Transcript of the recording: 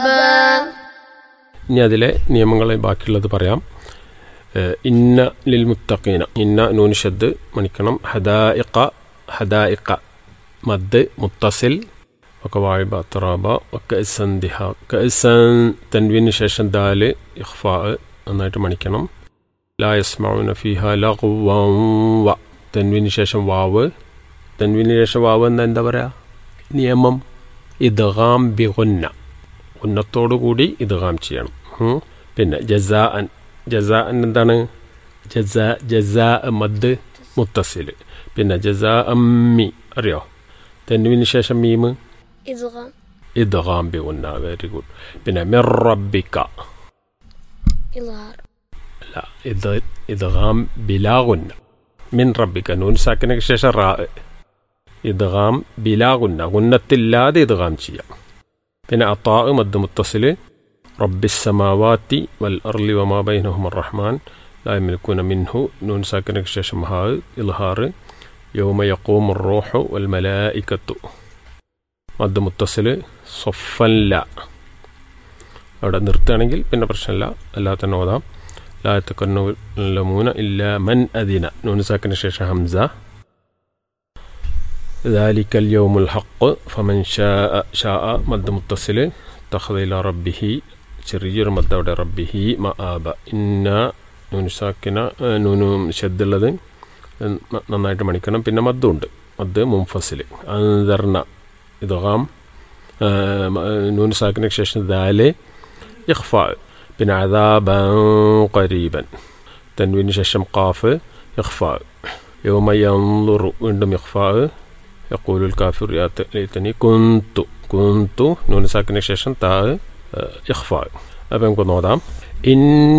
ഇനി അതിലെ നിയമങ്ങളെ ബാക്കിയുള്ളത് പറയാം ഏഹ് ഇന്ന ലിൽ മുത്തഖീന ഇന്ന നൂൻ ഷദ് മണിക്കണം ഹദായിഖ ഹദായിഖ മദ് മുത്തസിൽ ഒക്കെ വാഴിബ തറാബ ഒക്കെ ദിഹ കഅസൻ തൻവീന് ശേഷം ദാല് ഇഖ്ഫാ നന്നായിട്ട് മണിക്കണം ലാ യസ്മഉന ഫീഹ ലഗ്വൻ വ തൻവീന് ശേഷം വാവ് തൻവീന് ശേഷം വാവ് എന്ന് എന്താ പറയാ നിയമം ഇദ്ഗാം ബി ഗുന്ന ഉന്നത്തോടു കൂടി ഇദ്ഗാം ചെയ്യണം ഉം. പിന്നെ ജസാ അൻ ജസാ അൻ എന്താണ് ജസാ ജസാ മദ് മുത്തസിൽ പിന്നെ ജസാ അമ്മി അറിയോ തെന്നുവിന് ശേഷം മീമ് إدغام ഇദ്ഗാം ബി ഗുന്ന വെരി ഗുഡ് പിന്നെ മിർ റബ്ബിക്ക إظهار അല്ല ഇത് ഇദ്ഗാം ബിലാ ഗുന്ന മിൻ റബ്ബിക്ക നൂൻ സാക്കിനൊക്കെ ശേഷം റാ ഇദ്ഗാം ബിലാ ഗുന്ന ഗുന്നത്തില്ലാതെ ഇദ്ഗാം ചെയ്യാം പിന്നെ അത്താ മദ് മുത്തസിൽ റബ്ബിസ്സമാവാത്തി വൽ അർലി വമാ ബൈനഹും റഹ്മാൻ لا يملكون منه نون ساكنة شاشة مها إظهار يوم يقوم الروح والملائكة മദ് മുത്തസിൽ സൊഫല്ല അവിടെ നിർത്തുകയാണെങ്കിൽ പിന്നെ പ്രശ്നമില്ല അല്ലാതെ തന്നെ ഓതാം لا يتكلمون إلا من أذن نون ساكن شاشة همزة ذلك اليوم الحق فمن شاء شاء مد متصل اتخذ إلى ربه ചെറിയൊരു മദ്ദ അവിടെ റബ്ബിഹി മആബ ഇന്ന നൂന് സാക്കിന നൂന് ഷദ്ദുള്ളത് നന്നായിട്ട് മണിക്കണം പിന്നെ മദ്ദുണ്ട് മദ് മുംഫസിൽ അന്തർണ ഇതാം നൂന് സാക്കിനു ശേഷം ദാല് ഇഖ്ഫാ പിന്നെ അദാബൻ ഖരീബൻ തൻവിന് ശേഷം ഖാഫ് ഇഖ്ഫാ യൗമ യൻളുറു വീണ്ടും ഇഖ്ഫാ يقول الكافر يا ليتني كنت كنت نون ساكن شيشن تا إخفاء أبنكم نودام إن